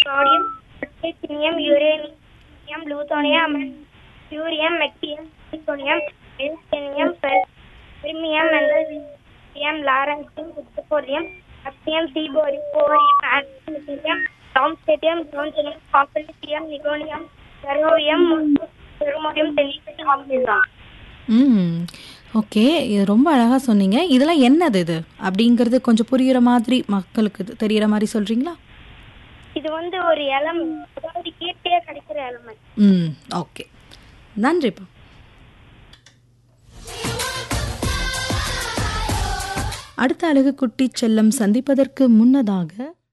sodium potassium uranium லூத்தோனியம் யூரியம் magnesium சிலிக்கோனியம் எல்சேனியம் பெர்மியம் மெங்கல்சியம் லாரன்சியம் குத்துபோரியம் அப்சியம் சீபோரியம் போரியம் ஆக்சியம் டாம்ஸ்டேட்டியம் ஜோன்சியம் காப்பலிசியம் நிகோனியம் பெரோவியம் பெருமோடியம் டெலிசியம் ஆகியதான் ம் ஓகே இது ரொம்ப அழகாக சொன்னீங்க இதெல்லாம் என்னது இது அப்படிங்கிறது கொஞ்சம் புரியுற மாதிரி மக்களுக்கு இது தெரியுற மாதிரி சொல்கிறீங்களா இது வந்து ஒரு எலமெண்ட் அதாவது இயற்கையா கிடைக்கிற எலமெண்ட் ம் ஓகே நன்றிப்பா அடுத்த அழகு குட்டி செல்லம் சந்திப்பதற்கு முன்னதாக